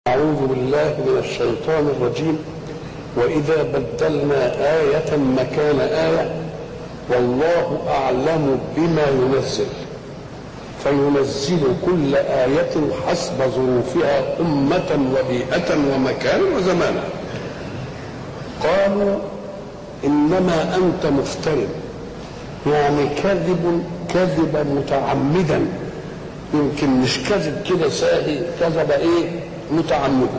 أعوذ بالله من الشيطان الرجيم وإذا بدلنا آية مكان آية والله أعلم بما ينزل فينزل كل آية حسب ظروفها أمة وبيئة ومكان وزمانا قالوا إنما أنت مفتر يعني كذب كذب متعمدا يمكن مش كذب كده ساهي كذب ايه متعمدا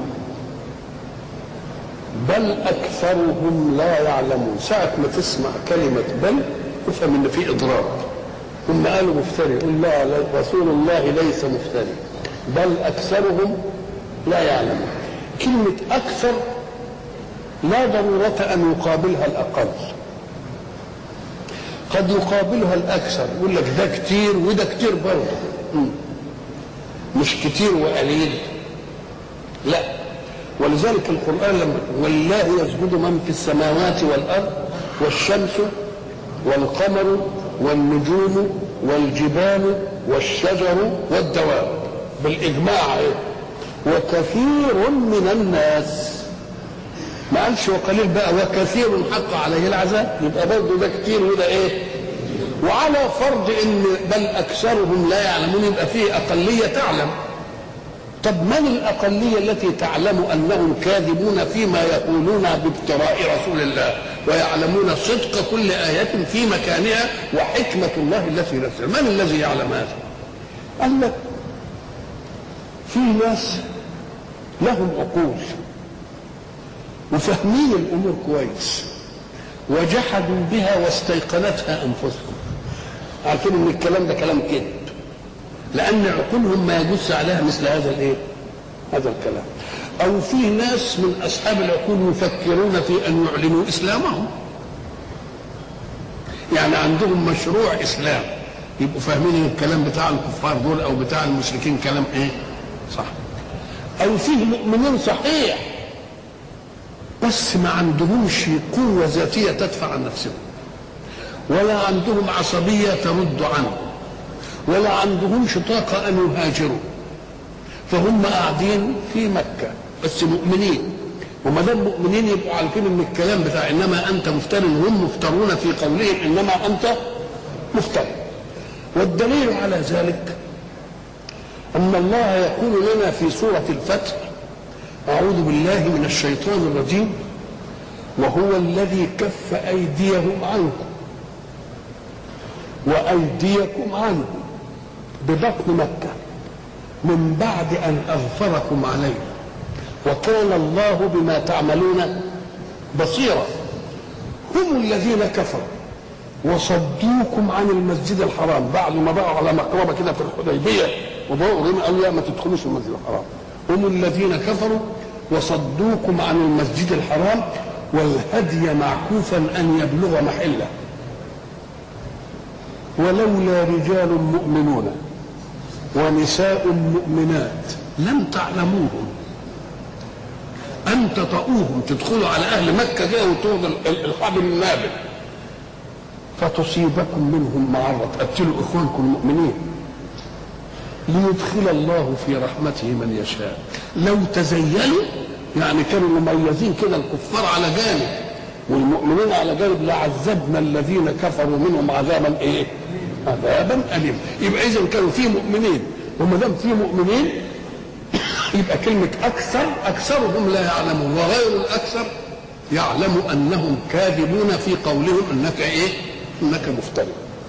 بل اكثرهم لا يعلمون ساعه ما تسمع كلمه بل افهم ان في اضراب هم قالوا مفتري قل لا رسول الله ليس مفتري بل اكثرهم لا يعلمون كلمه اكثر لا ضروره ان يقابلها الاقل قد يقابلها الاكثر يقول لك ده كتير وده كتير برضه مش كتير وقليل لا ولذلك القرآن لما والله يسجد من في السماوات والأرض والشمس والقمر والنجوم والجبال والشجر والدواب بالإجماع إيه؟ وكثير من الناس ما قالش وقليل بقى وكثير حق عليه العذاب يبقى برضه ده كتير وده ايه وعلى فرض ان بل اكثرهم لا يعلمون يبقى فيه اقليه تعلم طب من الاقليه التي تعلم انهم كاذبون فيما يقولون بافتراء رسول الله ويعلمون صدق كل ايه في مكانها وحكمه الله التي نزل من الذي يعلم هذا قال لك في ناس لهم عقول وفاهمين الامور كويس وجحدوا بها واستيقنتها انفسهم عارفين ان الكلام ده كلام كذب لان عقولهم ما يجوز عليها مثل هذا الايه هذا الكلام او في ناس من اصحاب العقول يفكرون في ان يعلنوا اسلامهم يعني عندهم مشروع اسلام يبقوا فاهمين ان الكلام بتاع الكفار دول او بتاع المشركين كلام ايه صح او فيه مؤمنين صحيح بس ما عندهمش قوة ذاتية تدفع عن نفسهم ولا عندهم عصبية ترد عنهم ولا عندهمش طاقة أن يهاجروا فهم قاعدين في مكة بس مؤمنين وما دام مؤمنين يبقوا عارفين ان الكلام بتاع انما انت مفتر هم مفترون في قولهم انما انت مفتر والدليل على ذلك ان الله يقول لنا في سوره الفتح اعوذ بالله من الشيطان الرجيم وهو الذي كف ايديهم عنكم وايديكم عنهم ببطن مكه من بعد ان اغفركم عليه وكان الله بما تعملون بصيرا هم الذين كفروا وصدوكم عن المسجد الحرام بعد ما بقوا على مقربه كده في الحديبيه وبقوا قالوا لا ما تدخلوش المسجد الحرام هم الذين كفروا وصدوكم عن المسجد الحرام والهدي معكوفا ان يبلغ محله ولولا رجال مؤمنون ونساء مؤمنات لم تعلموهم ان تطؤوهم تدخلوا على اهل مكه كده وتوضوا الحبل النابل فتصيبكم منهم معره تقتلوا اخوانكم المؤمنين ليدخل الله في رحمته من يشاء لو تزينوا يعني كانوا مميزين كده الكفار على جانب والمؤمنين على جانب لعذبنا الذين كفروا منهم عذابا ايه؟ عذابا اليما يبقى اذا كانوا في مؤمنين وما دام في مؤمنين يبقى كلمة أكثر أكثرهم لا يعلمون وغير الأكثر يعلم أنهم كاذبون في قولهم أنك إيه؟ أنك مفتري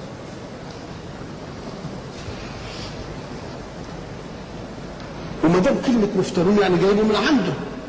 وما دام كلمة مفترون يعني جايبه من عنده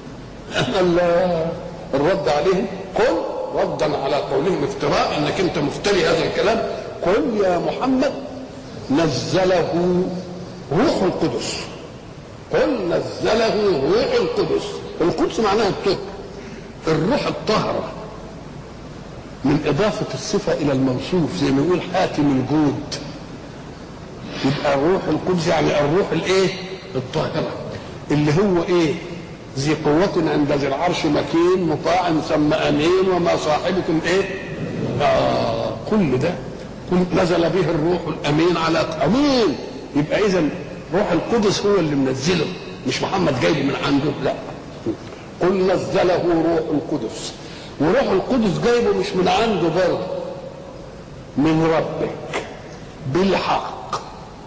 الرد عليهم قل ردا على قولهم افتراء انك انت مفتري هذا الكلام قل يا محمد نزله روح القدس قل نزله روح القدس القدس معناها الطهر الروح الطاهرة من إضافة الصفة إلى الموصوف زي ما يقول حاتم الجود يبقى الروح القدس يعني الروح الإيه؟ الطاهرة اللي هو إيه؟ ذي قوة عند ذي العرش مكين مطاع ثم أمين وما صاحبكم إيه؟ آه كل ده كل نزل به الروح الأمين على أمين يبقى إذا روح القدس هو اللي منزله مش محمد جايبه من عنده لا قل نزله روح القدس وروح القدس جايبه مش من عنده برضه من ربك بالحق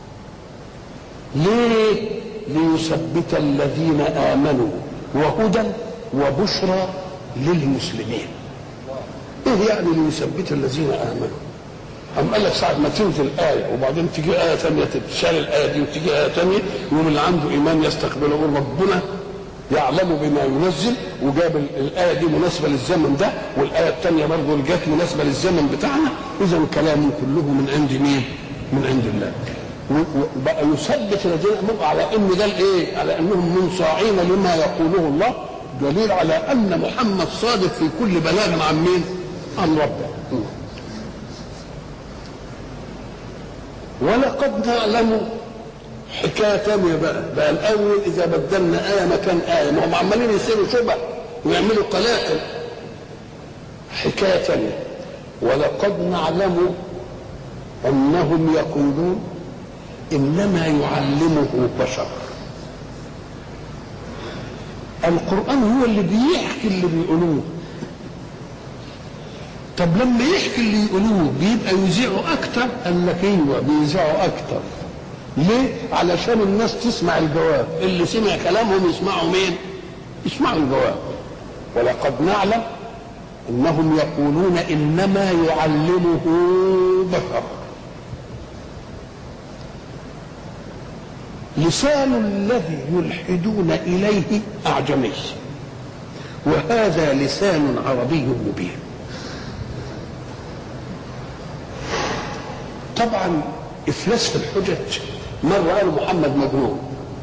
ليه ليثبت الذين امنوا وهدى وبشرى للمسلمين ايه يعني ليثبت الذين امنوا أم قال لك ساعة ما تنزل آية وبعدين تيجي آية ثانية تتشال الآية دي وتيجي آية ثانية يقوم اللي عنده إيمان يستقبله يقول ربنا يعلم بما ينزل وجاب الآية دي مناسبة للزمن ده والآية الثانية برضه اللي جت مناسبة للزمن بتاعنا إذا كلامه كله من عند مين؟ من عند الله. وبقى يثبت الذين امنوا على ان ده الايه؟ على انهم منصاعين لما يقوله الله دليل على ان محمد صادق في كل بلاغ عن مين؟ عن ربه. ولقد نعلم حكايه ثانيه بقى بقى الاول اذا بدلنا ايه مكان ايه ما هم عمالين يصيروا شبه ويعملوا قلاقل حكايه ثانيه ولقد نعلم انهم يقولون انما يعلمه بشر القران هو اللي بيحكي اللي بيقولوه طب لما يحكي اللي يقولوه بيبقى يذيعوا اكتر قال لك ايوه بيذيعوا اكتر ليه علشان الناس تسمع الجواب اللي سمع كلامهم يسمعوا مين يسمعوا الجواب ولقد نعلم انهم يقولون انما يعلمه بشر لسان الذي يلحدون اليه اعجمي وهذا لسان عربي مبين طبعا افلاس في الحجج مره قالوا محمد مجنون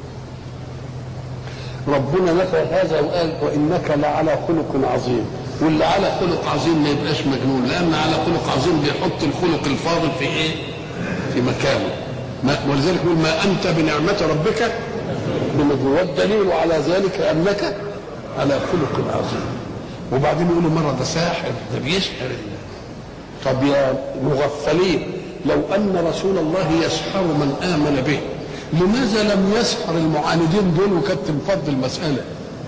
ربنا نفى هذا وقال وانك لعلى خلق عظيم واللي على خلق عظيم ما يبقاش مجنون لان على خلق عظيم بيحط الخلق الفاضل في ايه في مكانه ما ولذلك يقول ما انت بنعمه ربك بمجنون والدليل على ذلك انك على خلق عظيم وبعدين يقولوا مره ده ساحر ده بيسحر طب يا مغفلين لو ان رسول الله يسحر من امن به لماذا لم يسحر المعاندين دول وكانت تنفض المساله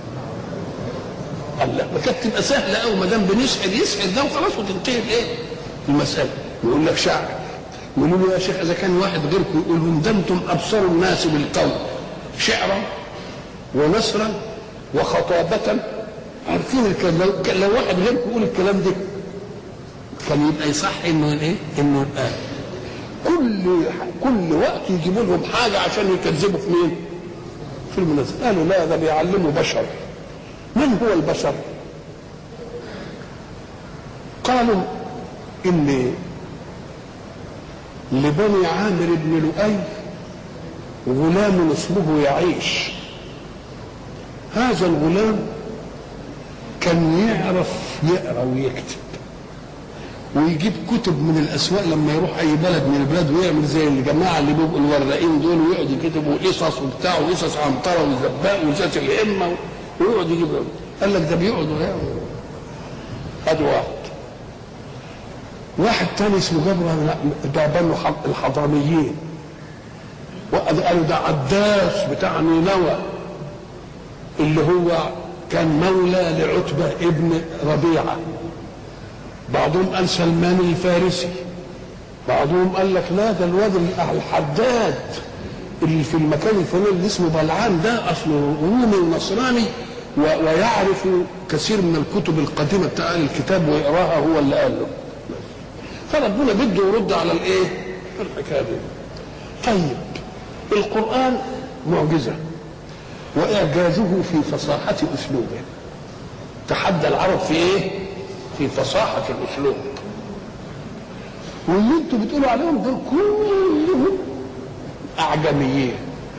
قال لا ما كانت تبقى سهله قوي ما دام بنسحر يسحر ده وخلاص وتنتهي الايه المساله يقول لك شعر يقولوا له يا شيخ اذا كان واحد غيركم يقول لهم ده انتم ابصر الناس بالقول شعرا ونثرا وخطابه عارفين الكلام لو, لو واحد غيركم يقول الكلام ده كان يبقى يصح انه ايه؟ انه يبقى كل كل وقت يجيبوا لهم حاجه عشان يكذبوا في مين؟ في المنزل قالوا لا ده بيعلموا بشر من هو البشر؟ قالوا ان لبني عامر بن لؤي غلام اسمه يعيش هذا الغلام كان يعرف يقرا ويكتب ويجيب كتب من الاسواق لما يروح اي بلد من البلاد ويعمل زي الجماعه اللي بيبقوا الوراقين دول ويقعد يكتبوا قصص وبتاع وقصص عنتره وزباق وذات الهمه ويقعد يجيب قال لك ده بيقعد ويعمل ادي واحد واحد تاني اسمه جبر ده بنو الحضرميين قالوا ده عداس بتاع نينوى اللي هو كان مولى لعتبه ابن ربيعه بعضهم قال سلمان الفارسي بعضهم قال لك لا ده الواد الحداد اللي في المكان الفلاني اللي اسمه بلعام ده اصله رومي ونصراني ويعرف كثير من الكتب القديمه بتاع الكتاب ويقراها هو اللي قال له فربنا بده يرد على الايه؟ الحكايه دي. طيب القران معجزه واعجازه في فصاحه اسلوبه تحدى العرب في ايه؟ في فصاحة الأسلوب واللي انتوا بتقولوا عليهم دول كلهم أعجميين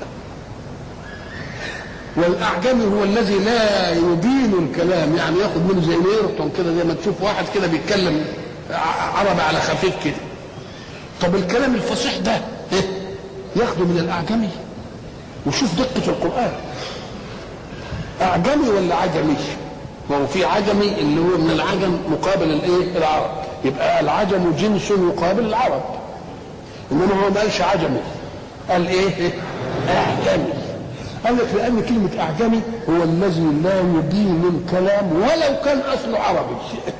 والأعجمي هو الذي لا يبين الكلام يعني ياخد منه زي نيرتون كده زي ما تشوف واحد كده بيتكلم عربي على خفيف كده طب الكلام الفصيح ده إيه؟ ياخده من الأعجمي وشوف دقة القرآن أعجمي ولا عجمي؟ ما هو في عجمي اللي هو من العجم مقابل الايه العرب يبقى العجم جنس يقابل العرب انما هو ما قالش عجمي قال ايه اعجمي قال لك لان كلمه اعجمي هو الذي لا يبين الكلام ولو كان اصله عربي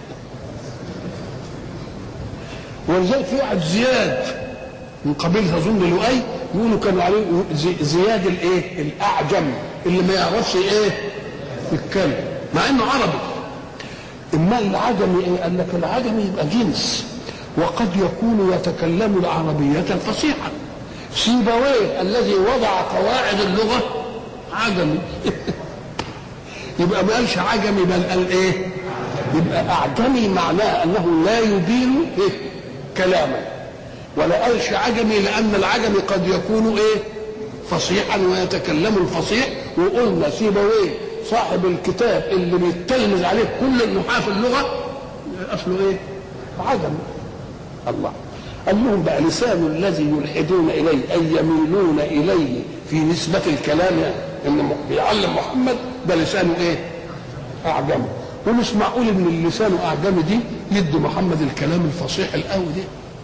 ولذلك في واحد زياد من قبيله اظن لؤي يقولوا كانوا عليه زي- زياد الايه الاعجم اللي ما يعرفش ايه يتكلم مع انه عربي اما العجمي ايه قال لك العجمي يبقى جنس وقد يكون يتكلم العربية الفصيحة سيبويه الذي وضع قواعد اللغة عجمي يبقى ما قالش عجمي بل قال ايه يبقى اعجمي معناه انه لا يبين إيه؟ كلاما ولا قالش عجمي لان العجمي قد يكون ايه فصيحا ويتكلم الفصيح وقلنا سيبويه صاحب الكتاب اللي بيتلمذ عليه كل النحاة في اللغة اصله ايه عجمي الله قال لهم بقى لسان الذي يلحدون اليه اي يميلون اليه في نسبه الكلام ان بيعلم محمد ده لسانه ايه؟ اعجمي ومش معقول ان اللسان اعجمي دي يدي محمد الكلام الفصيح القوي ده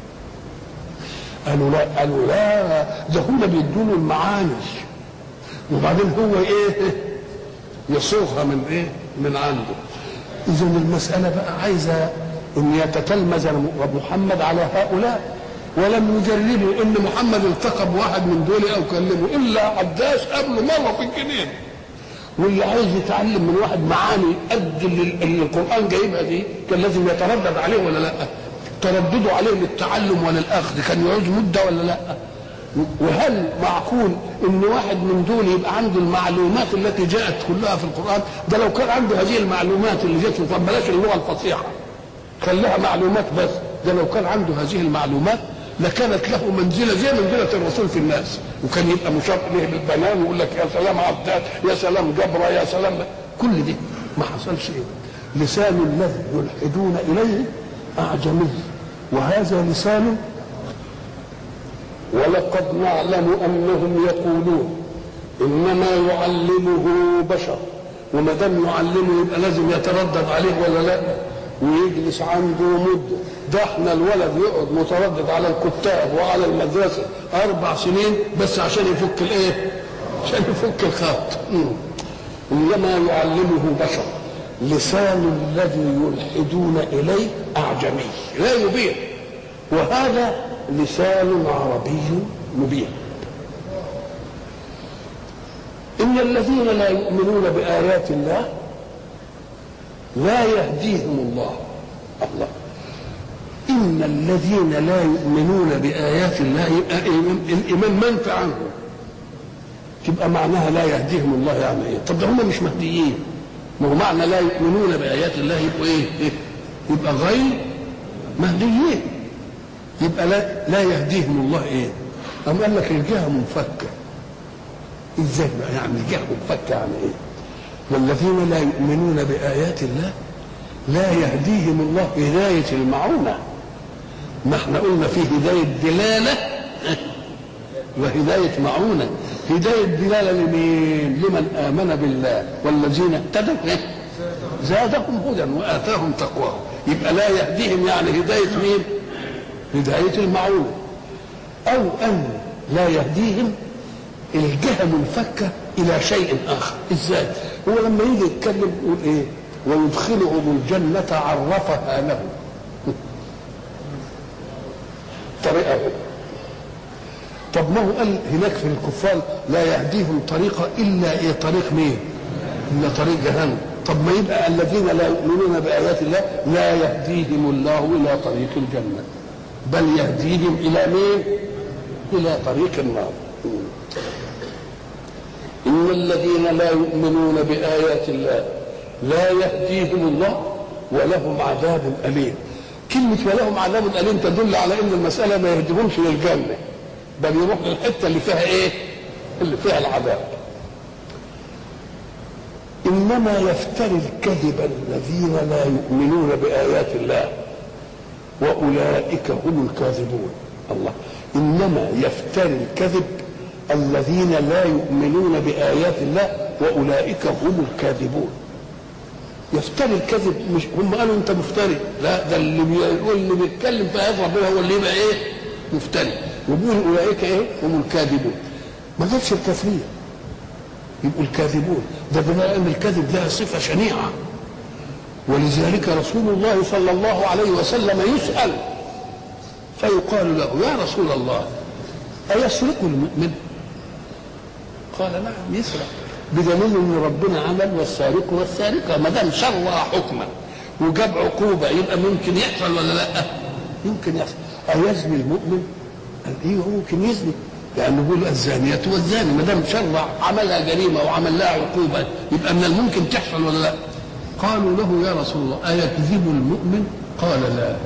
قالوا لا قالوا لا ده هم بيدوا له المعاني وبعدين هو ايه يصوغها من ايه من عنده اذا المساله بقى عايزه ان يتتلمذ محمد على هؤلاء ولم يجربوا ان محمد التقى بواحد من دول او كلمه الا عداس قبله مره في الجنين واللي عايز يتعلم من واحد معاني قد اللي اللي القران جايبها دي كان لازم يتردد عليه ولا لا؟ تردده عليه للتعلم وللاخذ كان يعوز مده ولا لا؟ وهل معقول ان واحد من دول يبقى عنده المعلومات التي جاءت كلها في القران ده لو كان عنده هذه المعلومات اللي جت في القران بلاش اللغه الفصيحه خليها معلومات بس ده لو كان عنده هذه المعلومات لكانت له منزله زي منزله الرسول في الناس وكان يبقى مشار اليه بالبنان ويقول لك يا سلام عبدات يا سلام جبره يا سلام كل دي ما حصلش ايه لسان الذي يلحدون اليه اعجمي وهذا لسان ولقد نعلم انهم يقولون انما يعلمه بشر وما دام يعلمه يبقى لازم يتردد عليه ولا لا ويجلس عنده مده ده احنا الولد يقعد متردد على الكتاب وعلى المدرسه اربع سنين بس عشان يفك الايه؟ عشان يفك الخط مم. انما يعلمه بشر لسان الذي يلحدون اليه اعجمي لا يبين وهذا لسان عربي مبين ان الذين لا يؤمنون بايات الله لا يهديهم الله الله ان الذين لا يؤمنون بايات الله يبقى الايمان منفى عنهم تبقى معناها لا يهديهم الله يعني ايه طب ده هم مش مهديين ما هو معنى لا يؤمنون بايات الله يبقوا ايه, إيه؟ يبقى غير مهديين يبقى لا لا يهديهم الله ايه أم قال لك الجهه منفكه ازاي بقى يعني الجهه منفكه يعني ايه والذين لا يؤمنون بآيات الله لا يهديهم الله هداية المعونة ما احنا قلنا في هداية دلالة وهداية معونة هداية دلالة لمين؟ لمن آمن بالله والذين اهتدوا زادهم هدى وآتاهم تقواهم يبقى لا يهديهم يعني هداية مين؟ هداية المعونة أو أن لا يهديهم الجهة منفكة إلى شيء آخر إزاي؟ هو لما يجي يتكلم يقول إيه؟ ويدخلهم الجنة عرفها له طريقه طب ما هو قال هناك في الكفار لا يهديهم طريقة إلا إيه طريق مين؟ إلا طريق جهنم طب ما يبقى الذين لا يؤمنون بآيات الله لا يهديهم الله إلى طريق الجنة بل يهديهم إلى مين؟ إلى طريق النار إن الذين لا يؤمنون بآيات الله لا يهديهم الله ولهم عذاب أليم كلمة ولهم عذاب أليم تدل على أن المسألة ما يهديهمش للجنة بل يروح للحتة اللي فيها إيه؟ اللي فيها العذاب إنما يفتري الكذب الذين لا يؤمنون بآيات الله وأولئك هم الكاذبون الله إنما يفتري الكذب الذين لا يؤمنون بآيات الله وأولئك هم الكاذبون يفتري الكذب مش هم قالوا انت مفتري لا ده اللي بيقول اللي بيتكلم في ايات ربنا هو اللي يبقى ايه مفتري وبيقول اولئك ايه هم الكاذبون ما قالش الكافرين يبقوا الكاذبون ده بما ان الكذب ده صفه شنيعه ولذلك رسول الله صلى الله عليه وسلم يسال فيقال له يا رسول الله أيسرق المؤمن؟ قال نعم يسرق بدليل ان ربنا عمل والسارق والسارقه ما دام شرع حكما وجاب عقوبه يبقى ممكن يحصل ولا لا؟ يمكن يحصل أيزني المؤمن؟ قال ايوه ممكن يزني لانه بيقول الزانية والزاني ما دام شرع عملها جريمه وعمل لها عقوبه يبقى من الممكن تحصل ولا لا؟ قالوا له يا رسول الله أيكذب المؤمن؟ قال لا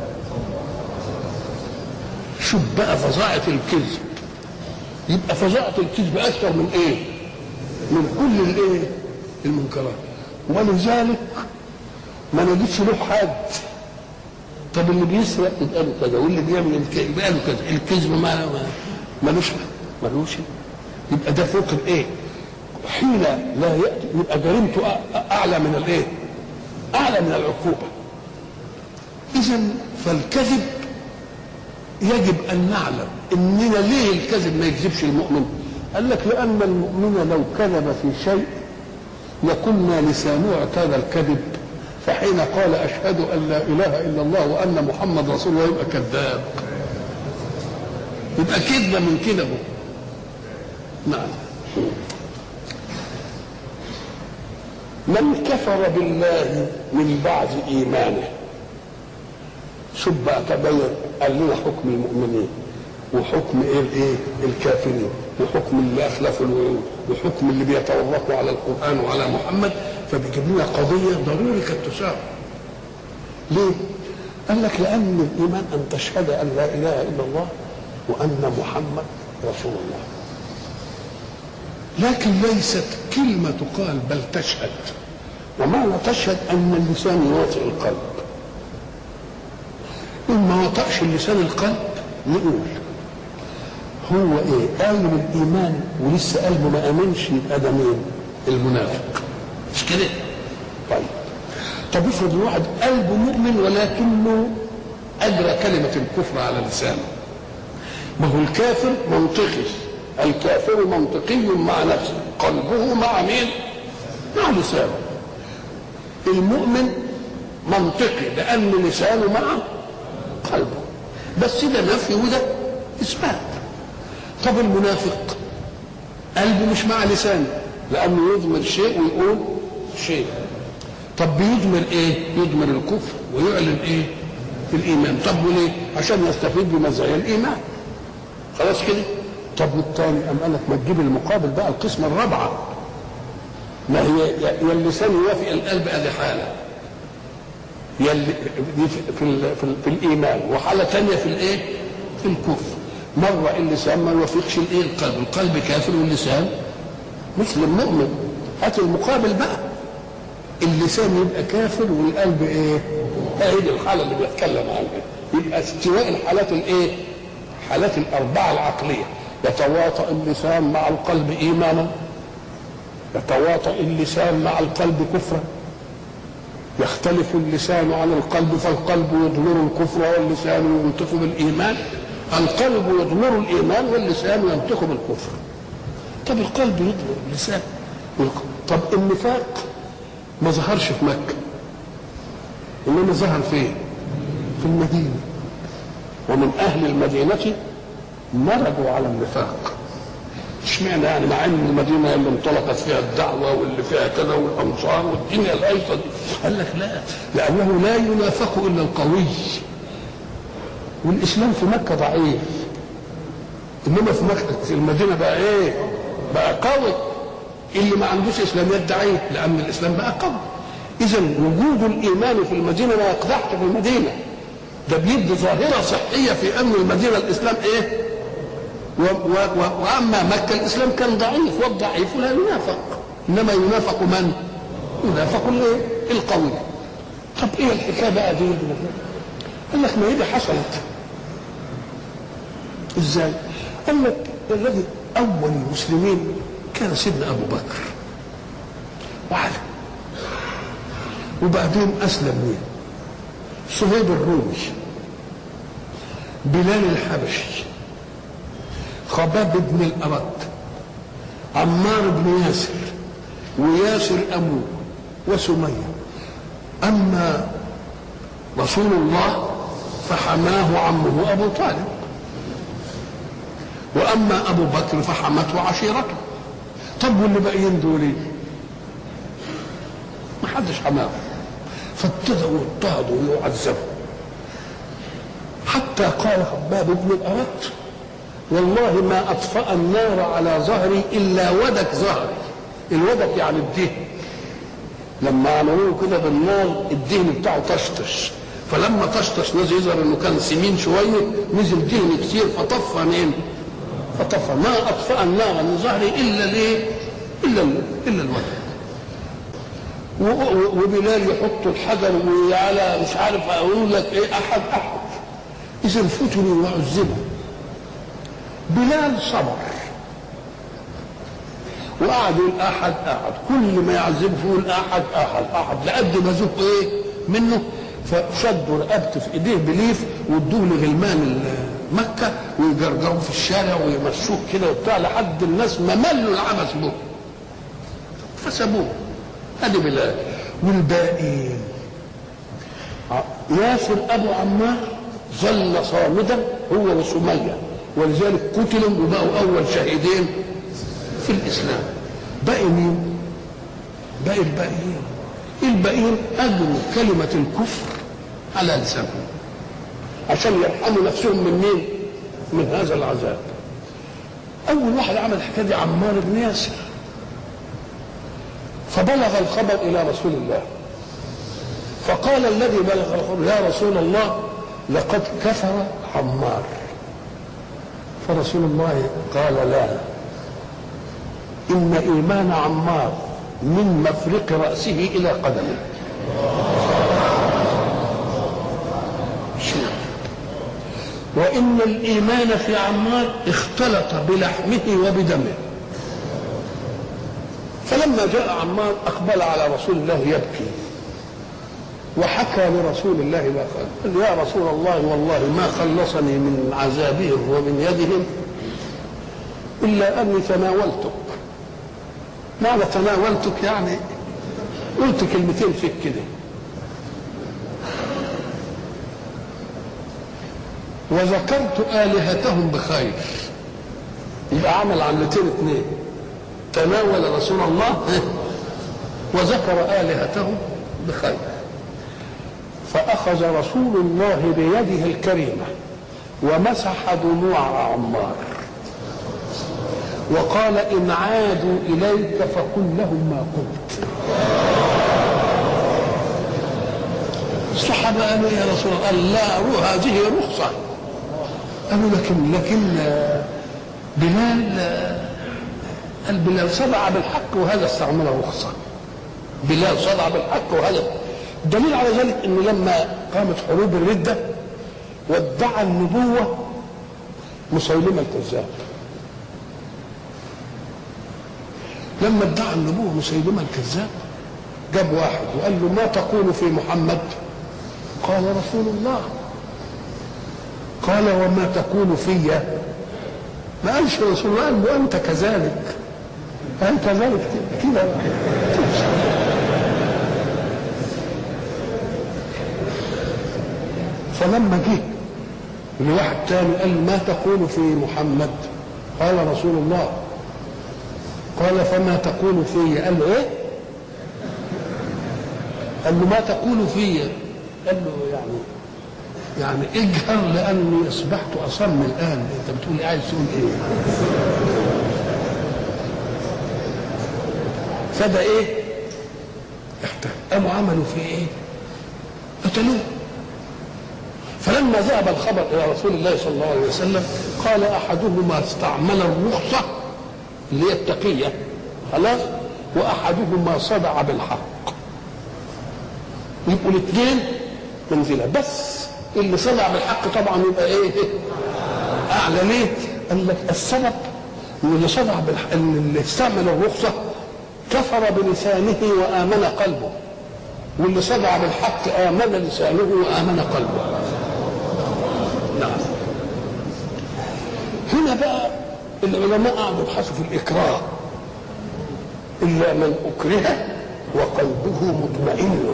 شوف بقى فظاعة الكذب يبقى فظاعة الكذب أكثر من إيه؟ من كل الإيه؟ المنكرات ولذلك ما نجدش له حد طب اللي بيسرق يبقى له كذا واللي بيعمل الكذب يبقى له كذا الكذب ما ملوش ملوش يبقى ده فوق الايه؟ حين لا ياتي يبقى جريمته اعلى من الايه؟ اعلى من العقوبه. اذا فالكذب يجب ان نعلم اننا ليه الكذب ما يكذبش المؤمن؟ قال لك لان المؤمن لو كذب في شيء لكنا لسانه اعتاد الكذب فحين قال اشهد ان لا اله الا الله وان محمد رسول الله يبقى كذاب يبقى كذبه من كده نعم من كفر بالله من بعد ايمانه شوف بقى تبين قال لنا حكم المؤمنين وحكم ايه الايه الكافرين وحكم اللي اخلفوا الوعود وحكم اللي بيتورطوا على القران وعلى محمد فبيجيب لنا قضيه ضروري كانت تساعد ليه؟ قال لك لان الايمان ان تشهد ان لا اله الا الله وان محمد رسول الله لكن ليست كلمة تقال بل تشهد ومعنى تشهد أن اللسان يواطئ القلب إن ما وطأش اللسان القلب نقول هو إيه قال بالإيمان ولسه قلبه ما آمنش يبقى ده مين؟ المنافق مش كده؟ طيب طب افرض الواحد قلبه مؤمن ولكنه أجرى كلمة الكفر على لسانه ما هو الكافر منطقي الكافر منطقي مع نفسه قلبه مع مين مع لسانه المؤمن منطقي لان لسانه مع قلبه بس ده نفي وده اثبات طب المنافق قلبه مش مع لسانه لانه يضمر شيء ويقول شيء طب بيضمر ايه يضمر الكفر ويعلن ايه الايمان طب وليه عشان يستفيد بمزايا الايمان خلاص كده طب والتاني قام قال لك ما تجيب المقابل بقى القسمه الرابعه ما هي يا اللسان يوافق القلب ادي حاله يا في في, في, في الايمان وحاله ثانيه في الايه؟ في الكفر مره اللسان ما يوافقش الايه؟ القلب القلب كافر واللسان مسلم مؤمن هات المقابل بقى اللسان يبقى كافر والقلب ايه؟ هي دي الحاله اللي بيتكلم عنها يبقى استواء الحالات الايه؟ حالات الاربعه العقليه يتواطأ اللسان مع القلب إيمانا يتواطأ اللسان مع القلب كفرا يختلف اللسان عن القلب فالقلب يضمر الكفر واللسان ينطق بالإيمان القلب يضمر الإيمان واللسان ينطق بالكفر طب القلب يضمر اللسان طب النفاق ما ظهرش في مكة إنما ظهر فين؟ في المدينة ومن أهل المدينة مرضوا على النفاق اشمعنى يعني مع ان المدينه اللي انطلقت فيها الدعوه واللي فيها كذا والانصار والدنيا الايسر دي قال لك لا لانه لا ينافق الا القوي والاسلام في مكه ضعيف انما في مكه في المدينه بقى ايه؟ بقى قوي اللي ما عندوش اسلاميات ضعيف لان الاسلام بقى قوي اذا وجود الايمان في المدينه ما يقدحش في المدينه ده بيدي ظاهره صحيه في ان المدينه الاسلام ايه؟ و و و واما مكه الاسلام كان ضعيف والضعيف لا ينافق انما ينافق من؟ ينافق الايه؟ القوي طب ايه الحكايه بقى دي؟ قال لك ما هي دي حصلت ازاي؟ قال لك الذي اول المسلمين كان سيدنا ابو بكر وعلي وبعدين اسلم مين؟ صهيب الرومي بلال الحبشي خباب بن الأرد عمار بن ياسر وياسر أبوه وسمية أما رسول الله فحماه عمه أبو طالب وأما أبو بكر فحمته عشيرته طب واللي باقيين دول إيه؟ ما حدش حماهم فابتدأوا يضطهدوا ويعذبوا حتى قال خباب بن الأرت والله ما أطفأ النار على ظهري إلا ودك ظهري الودك يعني الدهن لما عملوه كده بالنار الدهن بتاعه طشطش فلما طشطش نزل يظهر انه كان سمين شويه نزل دهن كتير فطفى مين؟ فطفى ما اطفأ النار من ظهري الا ليه؟ الا الا الودك وبلال يحط الحجر وعلى مش عارف اقول لك ايه احد احد اذا فتنوا وعذبوا بلال صبر وقعد يقول احد احد كل ما يعذبه يقول احد احد احد لقد ما ذوق ايه منه فشدوا رقبته في ايديه بليف وادوه لغلمان مكه ويجرجروا في الشارع ويمشوه كده وبتاع لحد الناس ما ملوا العبث به فسابوه ادي بلال والباقي ياسر ابو عمار ظل صامدا هو وسميه ولذلك قتلوا وبقوا اول شهيدين في الاسلام باقي مين؟ باقي الباقيين الباقيين اجروا كلمه الكفر على لسانهم عشان يرحموا نفسهم من مين؟ من هذا العذاب اول واحد عمل الحكايه دي عمار بن ياسر فبلغ الخبر الى رسول الله فقال الذي بلغ الخبر يا رسول الله لقد كفر عمار فرسول الله قال لا إن إيمان عمار من مفرق رأسه إلى قدمه وإن الإيمان في عمار اختلط بلحمه وبدمه فلما جاء عمار أقبل على رسول الله يبكي وحكى لرسول الله ما قال قال يا رسول الله والله ما خلصني من عذابهم ومن يدهم إلا أني تناولتك ماذا تناولتك يعني قلت كلمتين فيك كده وذكرت آلهتهم بخير يبقى عمل عملتين اثنين تناول رسول الله وذكر آلهتهم بخير فأخذ رسول الله بيده الكريمة ومسح دموع عمار وقال إن عادوا إليك فقل لهم ما قلت الصحابة قالوا يا رسول الله قال لا هذه رخصة قالوا لكن لكن بلال قال بلال صدع بالحق وهذا استعمل رخصة بلال صدع بالحق وهذا الدليل على ذلك انه لما قامت حروب الردة وادعى النبوة مسيلمة الكذاب لما ادعى النبوة مسيلمة الكذاب جاب واحد وقال له ما تقول في محمد قال رسول الله قال وما تقول في ما قالش رسول الله قال له انت كذلك انت كذلك كده فلما جه لواحد تاني قال ما تقول في محمد قال رسول الله قال فما تقول في قال له ايه قال له ما تقول في قال له يعني يعني اجهر لاني اصبحت اصم الان انت بتقول عايز تقول ايه فده ايه احتاج قاموا عملوا فيه ايه قتلوه فلما ذهب الخبر الى رسول الله صلى الله عليه وسلم قال احدهما استعمل الرخصه اللي هي التقيه خلاص واحدهما صدع بالحق يبقوا الاثنين منزله بس اللي صدع بالحق طبعا يبقى ايه اعلى ليه قال لك السبب ان اللي صدع بالحق ان اللي استعمل الرخصه كفر بلسانه وامن قلبه واللي صدع بالحق امن لسانه وامن قلبه نعم هنا بقى العلماء قعدوا يبحثوا في الاكراه إلا من أكره وقلبه مطمئن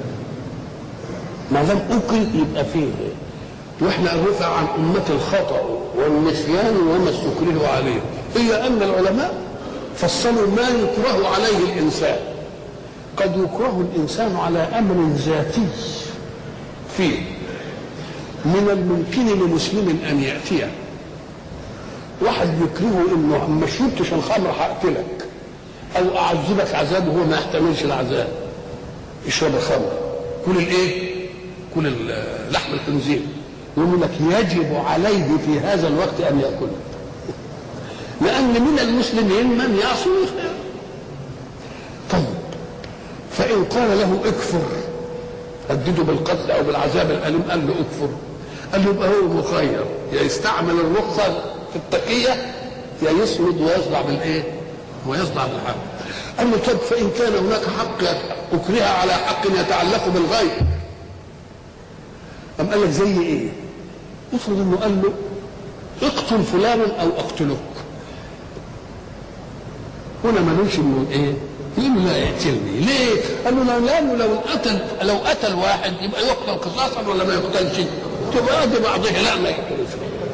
ما دام أكره يبقى فيه واحنا رفع عن أمة الخطأ والنسيان وما استكرهوا عليه إلا أن العلماء فصلوا ما يكره عليه الإنسان قد يكره الإنسان على أمر ذاتي فيه من الممكن لمسلم أن يأتيه واحد يكرهه انه ما شربتش الخمر هقتلك او اعذبك عذاب وهو ما يحتملش العذاب اشرب الخمر كل الايه كل ال- لحم الخنزير يقول لك يجب عليه في هذا الوقت ان ياكله لان من المسلمين من يعصي الخير طيب فان قال له اكفر هدده بالقتل او بالعذاب الاليم قال له اكفر قال له يبقى هو مخير يا يستعمل الرخصه في التقيه يا يصمد ويصدع بالايه؟ ويصدع بالحق. قال له طب فان كان هناك حق اكره على حق يتعلق بالغير. أم قال لك زي ايه؟ افرض انه قال له اقتل فلانا او اقتلك. هنا ملوش انه ايه؟ يقول له لا يقتلني، ليه؟ قال له لا لانه لو قتل لو قتل واحد يبقى يقتل قصاصا ولا ما يقتلش؟ تبقى قد بعضه لا ما يقتلش.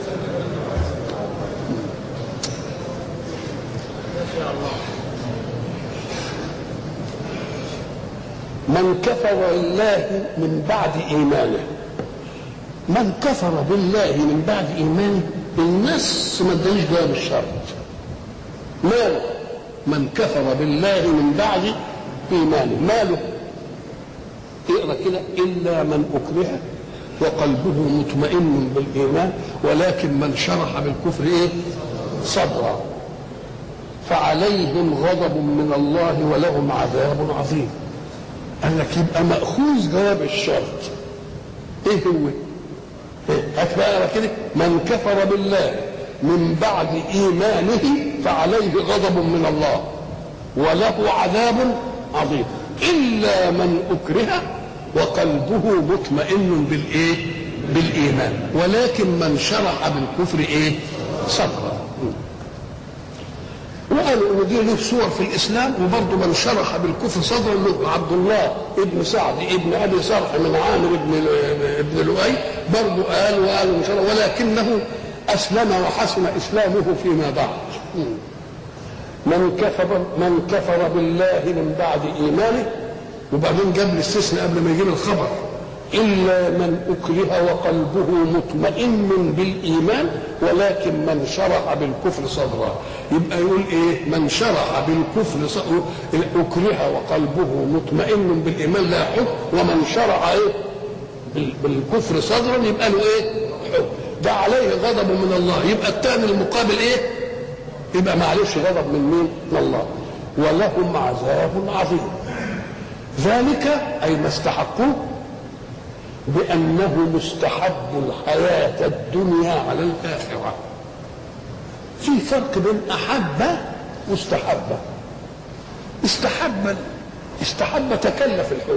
من كفر بالله من بعد ايمانه من كفر بالله من بعد ايمانه الناس ما ادانيش جواب الشرط ماله من كفر بالله من بعد ايمانه ماله اقرا كده الا من اكره وقلبه مطمئن بالايمان ولكن من شرح بالكفر ايه صدرا فعليهم غضب من الله ولهم عذاب عظيم قال لك يبقى ماخوذ جواب الشرط ايه هو إيه؟ هات بقى كده من كفر بالله من بعد ايمانه فعليه غضب من الله وله عذاب عظيم الا من اكره وقلبه مطمئن بالايه بالايمان ولكن من شرح بالكفر ايه صدرا وقالوا ان دي له صور في الاسلام وبرضه من شرح بالكفر صدرا له عبد الله ابن سعد ابن ابي صرح من عامر ابن ابن لؤي برضه قال وقالوا من شرح ولكنه اسلم وحسن اسلامه فيما بعد من كفر من كفر بالله من بعد ايمانه وبعدين جاب الاستثناء قبل ما يجيب الخبر إلا من أكره وقلبه مطمئن بالإيمان ولكن من شرح بالكفر صدرا يبقى يقول إيه من شرح بالكفر صدرا أكره وقلبه مطمئن بالإيمان لا حكم ومن شرح إيه بال- بالكفر صدرا يبقى له إيه حكم ده عليه غضب من الله يبقى الثاني المقابل إيه يبقى معلش غضب من مين من الله ولهم عذاب عظيم ذلك أي ما استحقوه بأنه مستحب الحياة الدنيا على الآخرة في فرق بين أحب واستحب استحب استحب تكلف الحب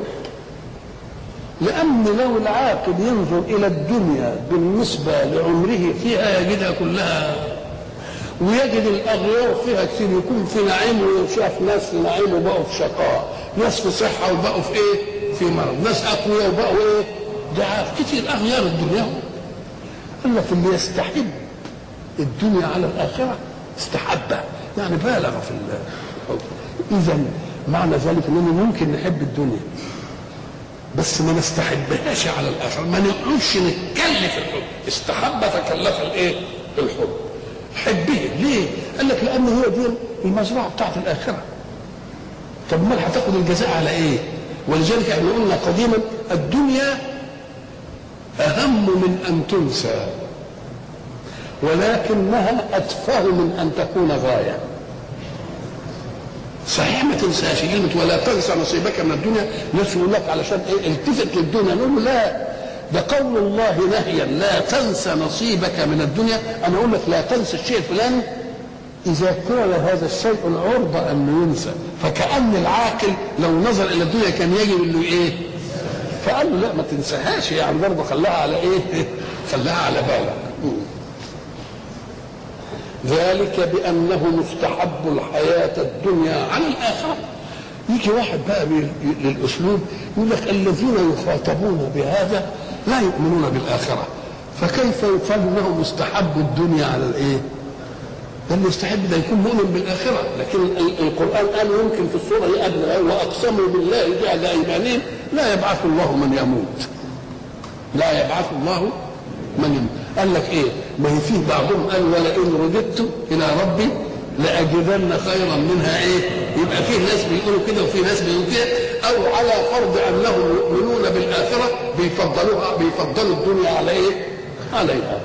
لأن لو العاقل ينظر إلى الدنيا بالنسبة لعمره فيها يجدها كلها ويجد الأغيار فيها كتير يكون في نعيم وشاف ناس في نعيم وبقوا في شقاء ناس في صحة وبقوا في إيه في مرض ناس أقوياء وبقوا إيه ضعاف كتير أغيار الدنيا قال لك اللي يستحب الدنيا على الآخرة استحبها يعني بالغ في الحب إذا معنى ذلك أننا ممكن نحب الدنيا بس ما نستحبهاش على الآخرة ما نقولش نتكلف الحب استحب تكلف الإيه الحب حبه ليه قال لك لأن هي دي المزرعة بتاعت الآخرة طب امال هتاخد الجزاء على ايه ولذلك احنا قلنا قديما الدنيا اهم من ان تنسى ولكنها اتفه من ان تكون غايه صحيح ما تنساش كلمة ولا تنسى نصيبك من الدنيا ناس يقول لك علشان ايه التفت للدنيا نقول له لا ده قول الله نهيا لا تنسى نصيبك من الدنيا انا اقول لك لا تنسى الشيء الفلاني إذا كان هذا الشيء العرضة أنه ينسى فكأن العاقل لو نظر إلى الدنيا كان يجب أنه إيه فقال له لا ما تنساهاش يعني برضه خلاها على إيه خلاها على بالك ذلك بأنه مستحب الحياة الدنيا على الآخرة يجي واحد بقى بي- للأسلوب يقول لك الذين يخاطبون بهذا لا يؤمنون بالآخرة فكيف يقال انه مستحب الدنيا على الايه؟ ده اللي يستحب ده يكون مؤمن بالاخره لكن ال- القران قال يمكن في السوره دي قبل واقسموا بالله جعل ايمانهم لا يبعث الله من يموت لا يبعث الله من يموت قال لك ايه ما هي فيه بعضهم قال ولئن رددت الى ربي لاجدن خيرا منها ايه يبقى فيه ناس بيقولوا كده وفيه ناس بيقولوا كده او على فرض انهم يؤمنون بالاخره بيفضلوها بيفضلوا الدنيا على ايه عليها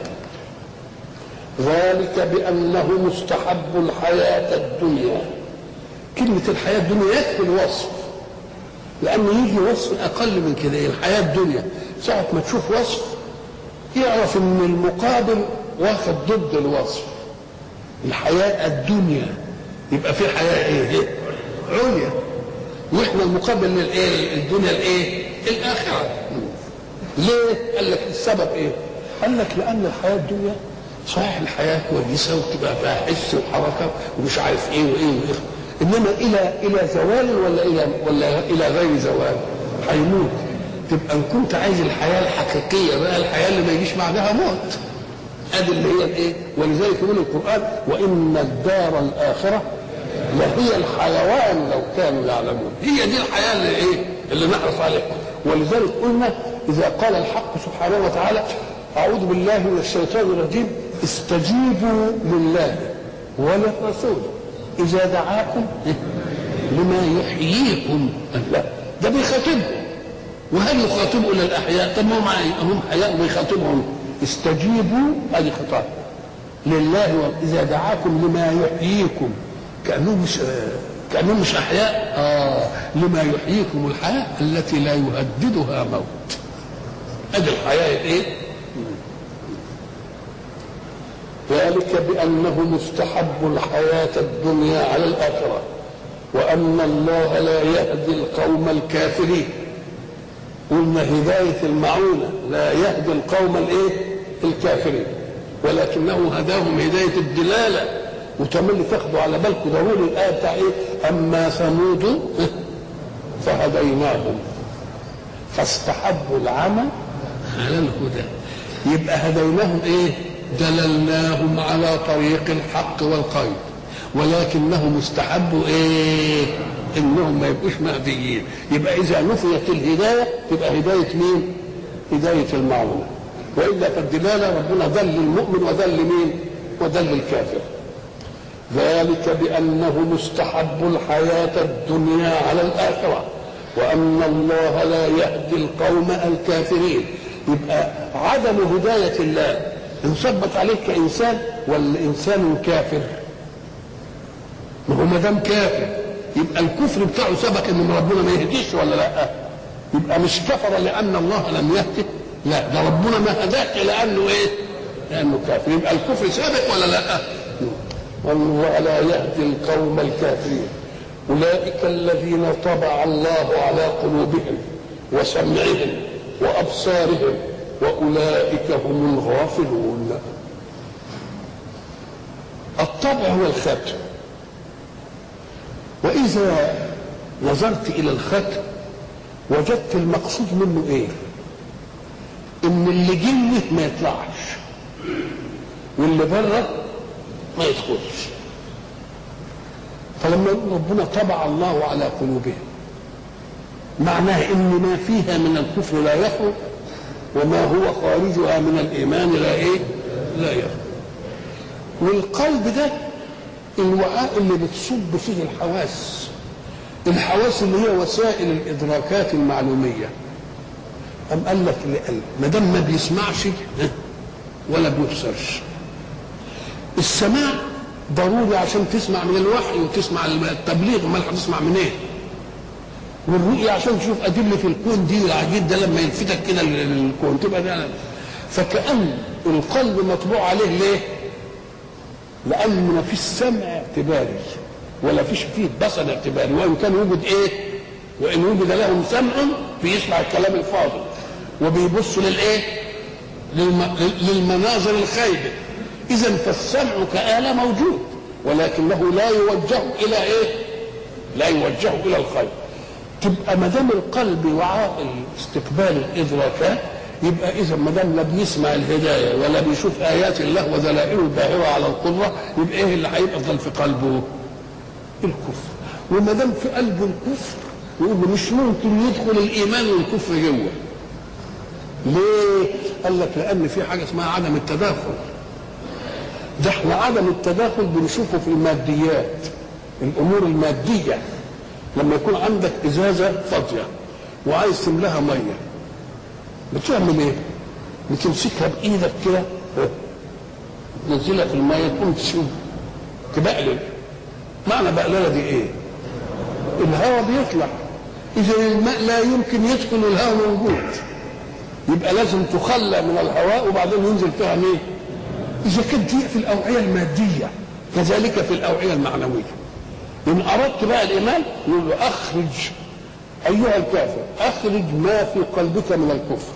ذلك بانه مستحب الحياه الدنيا كلمه الحياه الدنيا يكفي الوصف لأنه يجي وصف أقل من كده الحياة الدنيا ساعة ما تشوف وصف يعرف إن المقابل واخد ضد الوصف الحياة الدنيا يبقى في حياة إيه؟ إيه؟ عليا وإحنا المقابل للإيه؟ الدنيا الإيه؟ الآخرة ليه؟ قال لك السبب إيه؟ قال لك لأن الحياة الدنيا صحيح الحياة كويسة وتبقى فيها حس وحركة ومش عارف إيه وإيه وإيه انما الى الى زوال ولا الى ولا الى غير زوال هيموت تبقى ان كنت عايز الحياه الحقيقيه بقى الحياه اللي ما يجيش بعدها موت ادي اللي هي الايه ولذلك يقول القران وان الدار الاخره لهي الحيوان لو كانوا يعلمون هي دي الحياه اللي ايه اللي نحرص عليها ولذلك قلنا اذا قال الحق سبحانه وتعالى اعوذ بالله من الشيطان الرجيم استجيبوا لله وللرسول إذا دعاكم لما يحييكم لا ده بيخاطبهم وهل يخاطبوا إلى الأحياء طب ما هم هم حياء ويخاطبهم استجيبوا هذه خطاب لله إذا دعاكم لما يحييكم كأنهم مش كأنهم مش أحياء آه لما يحييكم الحياة التي لا يهددها موت هذه الحياة إيه؟ ذلك بأنه مستحب الحياة الدنيا على الآخرة وأن الله لا يهدي القوم الكافرين قلنا هداية المعونة لا يهدي القوم الايه الكافرين ولكنه هداهم هداية الدلالة وتملي تاخدوا على بالكم ضروري الآية بتاع إيه أما ثمود فهديناهم فاستحبوا العمى على الهدى يبقى هديناهم إيه دللناهم على طريق الحق والخير ولكنهم استحبوا ايه انهم ما يبقوش مهديين يبقى اذا نفيت الهدايه تبقى هدايه مين هدايه المعونه والا فالدلاله ربنا ذل المؤمن وذل مين وذل الكافر ذلك بانه مستحب الحياه الدنيا على الاخره وان الله لا يهدي القوم الكافرين يبقى عدم هدايه الله ان ثبت عليك كانسان ولا انسان كافر ما هو ما دام كافر يبقى الكفر بتاعه سبق ان ربنا ما يهديش ولا لا يبقى مش كفر لان الله لم يهده لا ده ربنا ما هداك لانه ايه لانه كافر يبقى الكفر سابق ولا لا والله لا يهدي القوم الكافرين اولئك الذين طبع الله على قلوبهم وسمعهم وابصارهم واولئك هم الغافلون الطبع هو الختم واذا نظرت الى الختم وجدت المقصود منه ايه ان اللي جوه ما يطلعش واللي بره ما يدخلش فلما يقول ربنا طبع الله على قلوبهم معناه ان ما فيها من الكفر لا يخرج وما هو خارجها من الايمان لا ايه لا يخرج والقلب ده الوعاء اللي بتصب فيه الحواس الحواس اللي هي وسائل الادراكات المعلوميه أم قال لك ما دام ما بيسمعش ولا بيبصرش السماع ضروري عشان تسمع من الوحي وتسمع التبليغ امال هتسمع منين؟ إيه؟ والرؤية عشان تشوف أدلة الكون دي العجيب ده لما يلفتك كده الكون تبقى ده فكأن القلب مطبوع عليه ليه؟ لأن ما فيش سمع اعتباري ولا فيش فيه بصر اعتباري وإن كان يوجد إيه؟ وإن وجد لهم سمع بيسمع الكلام الفاضل وبيبص للإيه؟ للم... للمناظر الخايبة اذا فالسمع كآلة موجود ولكنه لا يوجه الى ايه لا يوجه الى الخير تبقى ما دام القلب وعاء استقبال الادراكات يبقى اذا ما دام لا بيسمع الهدايه ولا بيشوف ايات الله ودلائله الباهره على القدره يبقى ايه اللي هيفضل في قلبه؟ الكفر وما دام في قلبه الكفر يقول له مش ممكن يدخل الايمان والكفر جوه ليه؟ قال لك لان في حاجه اسمها عدم التداخل ده احنا عدم التداخل بنشوفه في الماديات الامور الماديه لما يكون عندك ازازه فاضيه وعايز تملاها ميه بتعمل ايه؟ بتمسكها بايدك كده تنزلها في الميه تقوم تشوف تبقلل معنى بقلله دي ايه؟ الهواء بيطلع اذا الماء لا يمكن يدخل الهواء موجود يبقى لازم تخلى من الهواء وبعدين ينزل فيها مين؟ اذا كانت دي في الاوعيه الماديه كذلك في الاوعيه المعنويه ان اردت بقى الايمان نقول له اخرج ايها الكافر اخرج ما في قلبك من الكفر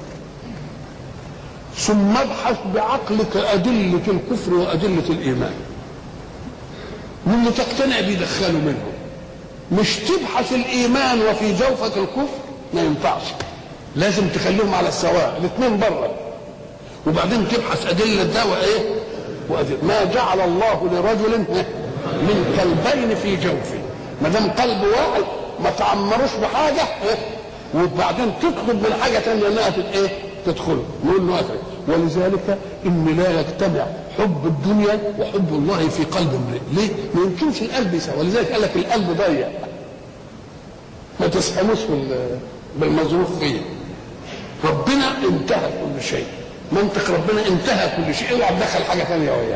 ثم ابحث بعقلك ادله الكفر وادله الايمان واللي تقتنع بيدخله منه مش تبحث الايمان وفي جوفك الكفر ما ينفعش لازم تخليهم على السواء الاثنين بره وبعدين تبحث ادله ده وايه وأدلة. ما جعل الله لرجل من قلبين في جوفه ما دام قلب واحد ما تعمروش بحاجه وبعدين تطلب من حاجه ثانيه انها ايه تدخله نقول له أخي. ولذلك ان لا يجتمع حب الدنيا وحب الله في قلب امرئ ليه؟ ما يمكنش القلب يساوي ولذلك قال لك القلب ضيق ما تسحموش بالمظروف فيه ربنا انتهى كل شيء منطق ربنا انتهى كل شيء اوعى تدخل حاجه ثانيه وياه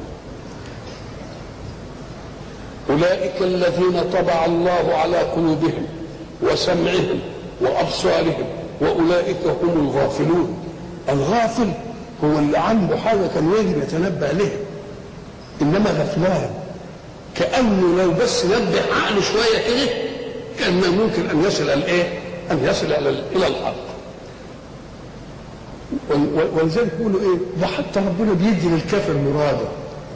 اولئك الذين طبع الله على قلوبهم وسمعهم وابصارهم واولئك هم الغافلون الغافل هو اللي عنده حاجه كان يجب يتنبه لها انما غفلان كانه لو بس نبه عقله شويه كده كان ممكن ان يصل الايه؟ ان يصل الى الحق ولذلك يقولوا ايه ده حتى ربنا بيدي للكافر مراده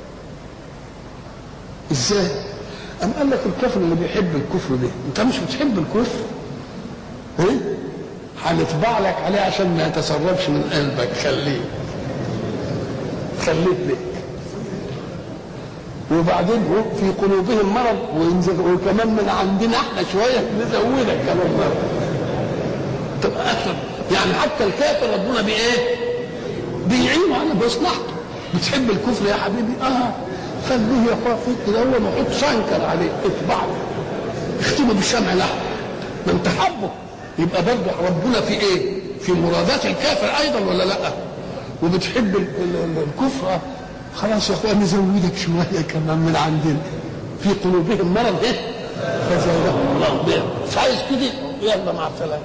ازاي ام قال لك الكافر اللي بيحب الكفر ده انت مش بتحب الكفر ايه هنطبع لك عليه عشان ما يتسربش من قلبك خليه خليه لك وبعدين في قلوبهم مرض وينزل وكمان من عندنا احنا شويه نزودك كمان مرض تبقى اكثر يعني حتى الكافر ربنا بايه؟ بيعينه على مصلحته بتحب الكفر يا حبيبي اه خليه يخاف كده هو محط سنكر عليه اطبعه اختمه بالشمع الاحمر ما انت حبه يبقى برضه ربنا في ايه؟ في مرادات الكافر ايضا ولا لا؟ وبتحب الكفر خلاص يا اخويا نزودك شويه كمان من عندنا في قلوبهم مرض ايه؟ فزادهم الله بها مش عايز كده يلا مع السلامه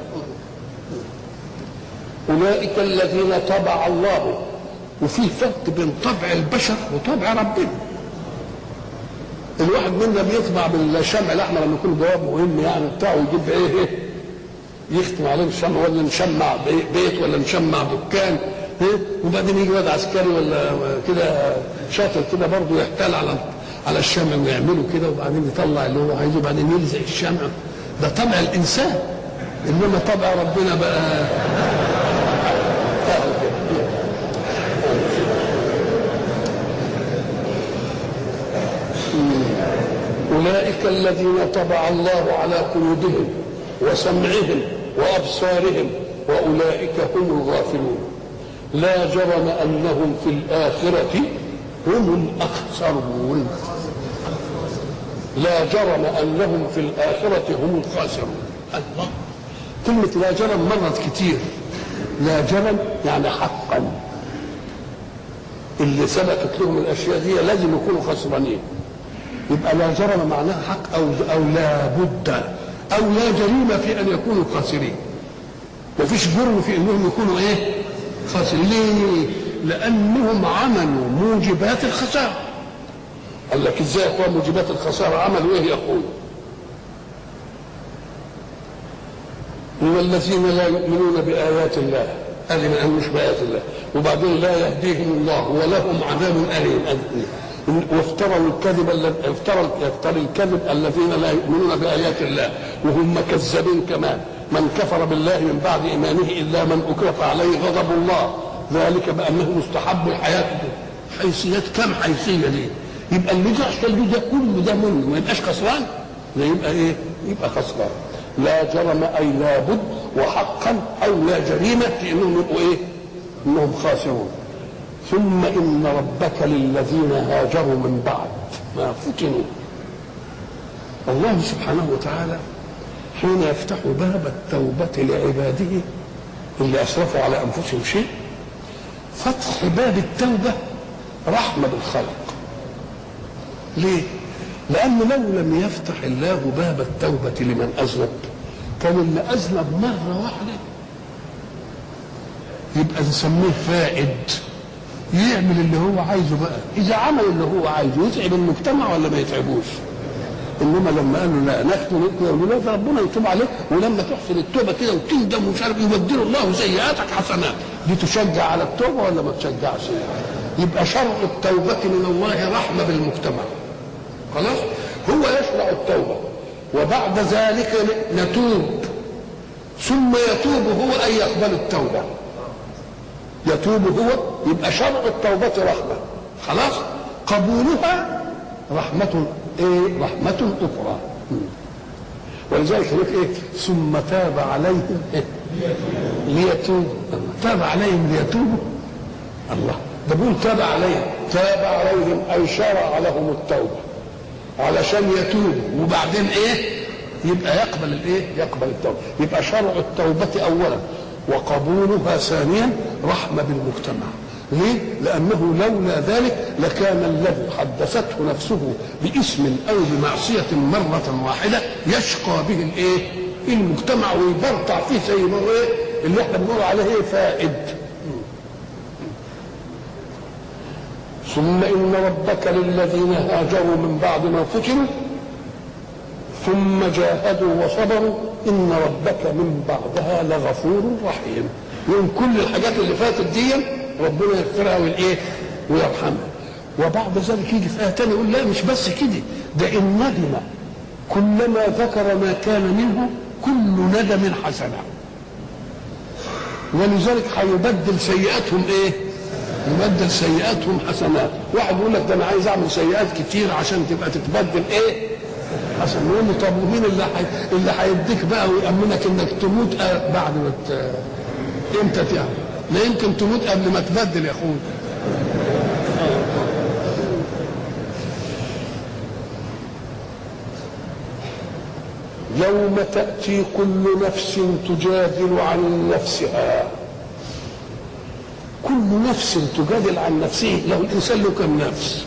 اولئك الذين طبع الله وفي فرق بين طبع البشر وطبع ربنا الواحد منا بيطبع بالشمع الاحمر لما يكون جواب مهم يعني بتاعه يجيب ايه ايه يختم عليه الشمع ولا نشمع بيت ولا نشمع دكان ايه وبعدين يجي واد عسكري ولا كده شاطر كده برضه يحتال على على الشمع ويعمله كده وبعدين يطلع اللي هو عايزه وبعدين يلزق الشمع ده طبع الانسان انما طبع ربنا بقى أولئك الذين طبع الله على قلوبهم وسمعهم وأبصارهم وأولئك هم الغافلون لا جرم أنهم في الآخرة هم الأخسرون لا جرم أنهم في الآخرة هم الخاسرون الله كلمة لا جرم مرت كتير لا جرم يعني حقا اللي ثبتت لهم الأشياء دي لازم يكونوا خسرانين يبقى لا جرم معناها حق او او لا بد او لا جريمه في ان يكونوا خاسرين مفيش جرم في انهم يكونوا ايه خاسرين ليه لانهم عملوا موجبات الخساره قال لك ازاي يا اخوان موجبات الخساره عملوا ايه يا اخويا هو الذين لا يؤمنون بايات الله هذه من مش بآيات الله وبعدين لا يهديهم الله ولهم عذاب أليم وافتروا الكذب الذي افترى يفتري الكذب الذين لا يؤمنون بآيات الله وهم كذابين كمان من كفر بالله من بعد إيمانه إلا من أكرف عليه غضب الله ذلك بأنه مستحب الحياة حيثيات كم حيثية دي يبقى اللي يحصل ده كله ده منه ما يبقاش خسران ده يبقى ايه؟ يبقى خسران لا جرم اي لا بد وحقا او لا جريمه في انهم يبقوا ايه؟ انهم خاسرون ثم ان ربك للذين هاجروا من بعد ما فتنوا الله سبحانه وتعالى حين يفتح باب التوبة لعباده اللي أسرفوا على أنفسهم شيء فتح باب التوبة رحمة بالخلق ليه؟ لأنه لو لم يفتح الله باب التوبة لمن أذنب كان اللي أذنب مرة واحدة يبقى نسميه فائد يعمل اللي هو عايزه بقى إذا عمل اللي هو عايزه يتعب المجتمع ولا ما يتعبوش انما لما قالوا لا نختم يقولوا لا ربنا يتوب عليك ولما تحسن التوبه كده وتندم ومش عارف يبدل الله سيئاتك حسنات دي تشجع على التوبه ولا ما تشجعش؟ يبقى شرع التوبه من الله رحمه بالمجتمع خلاص هو يشرع التوبة وبعد ذلك نتوب ثم يتوب هو أن يقبل التوبة يتوب هو يبقى شرع التوبة رحمة خلاص قبولها رحمة ايه رحمة أخرى ولذلك هناك ايه ثم تاب عليهم إيه؟ ليتوبوا تاب عليهم ليتوبوا الله ده بيقول تاب عليهم تاب عليهم اي شرع لهم التوبه علشان يتوب وبعدين ايه يبقى يقبل الايه يقبل التوبه يبقى شرع التوبه اولا وقبولها ثانيا رحمه بالمجتمع ليه؟ لأنه لولا ذلك لكان الذي حدثته نفسه باسم أو بمعصية مرة واحدة يشقى به الإيه؟ المجتمع ويبرطع فيه زي ما هو إيه؟ اللي احنا بنقول عليه إيه؟ فائد. ثم إن ربك للذين هاجروا من بعد ما فتنوا ثم جاهدوا وصبروا إن ربك من بعدها لغفور رحيم يوم كل الحاجات اللي فاتت دي ربنا يغفرها والايه ويرحمها وبعد ذلك يجي في آية تانية يقول لا مش بس كده ده إن ندم كلما ذكر ما كان منه كل ندم حسنة ولذلك هيبدل سيئاتهم ايه؟ يبدل سيئاتهم حسنات واحد يقول لك ده انا عايز اعمل سيئات كتير عشان تبقى تتبدل ايه حسن يقول له طب ومين اللي حي... اللي هيديك بقى ويأمنك انك تموت بعد ما ت... امتى تعمل لا يمكن تموت قبل ما تبدل يا اخوي يوم تأتي كل نفس تجادل عن نفسها كل نفس تجادل عن نفسه له الانسان له كم نفس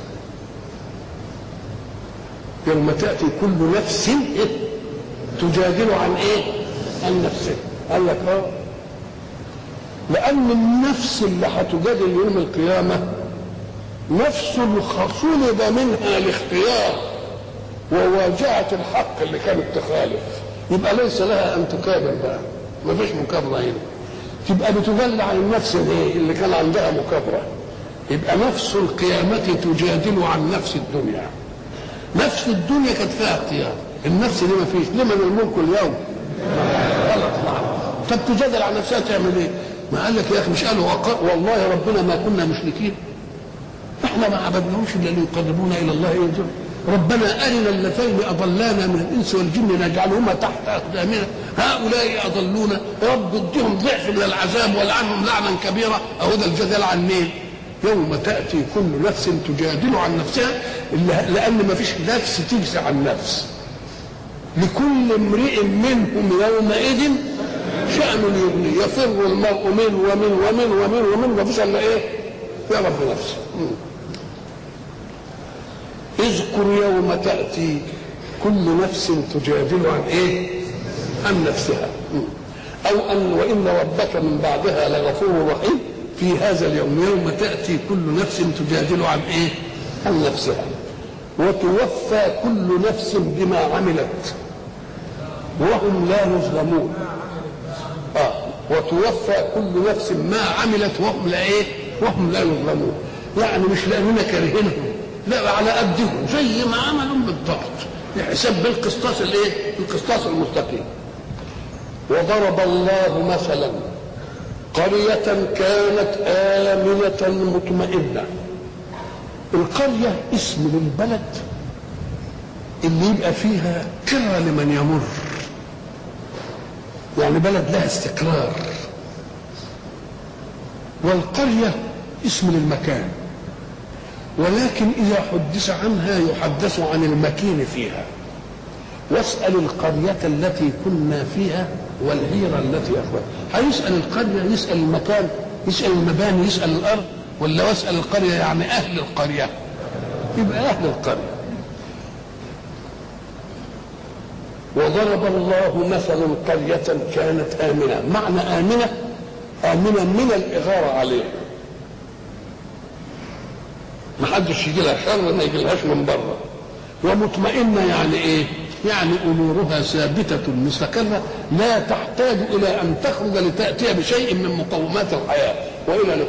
يوم تاتي كل نفس تجادل عن ايه عن نفسها قال لك اه لان النفس اللي هتجادل يوم القيامه نفس صلب منها الاختيار وواجهت الحق اللي كانت تخالف يبقى ليس لها ان تكابر بقى ما فيش مكابره هنا تبقى بتجادل عن النفس الايه اللي كان عندها مكابره يبقى نفس القيامة تجادل عن نفس الدنيا نفس الدنيا كانت فيها اختيار النفس دي ما فيش لمن الملك اليوم غلط طب تجادل عن نفسها تعمل ايه ما قال لك يا اخي مش قالوا والله ربنا ما كنا مشركين احنا ما عبدناهمش الا ليقربونا الى الله ينزل ربنا ارنا اللتين اضلانا من الانس والجن نجعلهما تحت اقدامنا هؤلاء اضلونا رب ادهم ضعف من العذاب ولعنهم لعنا كبيرا اهو ده الجدل عن مين؟ يوم تاتي كل نفس تجادل عن نفسها لان ما فيش نفس تجزي عن نفس لكل امرئ منهم يومئذ شأن يغني يفر المرء من ومن ومن ومن ومن ما فيش الا ايه؟ يا رب نفسه اذكر يوم تأتي كل نفس تجادل عن ايه؟ عن نفسها أو أن وإن ربك من بعدها لغفور رحيم في هذا اليوم يوم تأتي كل نفس تجادل عن ايه؟ عن نفسها وتوفى كل نفس بما عملت وهم لا يظلمون آه وتوفى كل نفس ما عملت وهم لا ايه وهم لا يظلمون يعني مش لاننا كارهينهم لا على قدهم زي ما عملوا بالضبط يحسب بالقسطاس الايه القسطاس المستقيم وضرب الله مثلا قرية كانت آمنة مطمئنة القرية اسم للبلد اللي يبقى فيها كرة لمن يمر يعني بلد لها استقرار والقرية اسم للمكان ولكن إذا حدث عنها يحدث عن المكين فيها واسأل القرية التي كنا فيها والهيرة التي أخبرت هيسأل القرية يسأل المكان يسأل المباني يسأل الأرض ولا واسأل القرية يعني أهل القرية يبقى أهل القرية وضرب الله مثلا قرية كانت آمنة معنى آمنة آمنة من الإغارة عليه ما حدش يجي لها شر ما يجي لهاش من بره ومطمئنة يعني إيه؟ يعني أمورها ثابتة مستقرة لا تحتاج إلى أن تخرج لتأتي بشيء من مقومات الحياة وإلى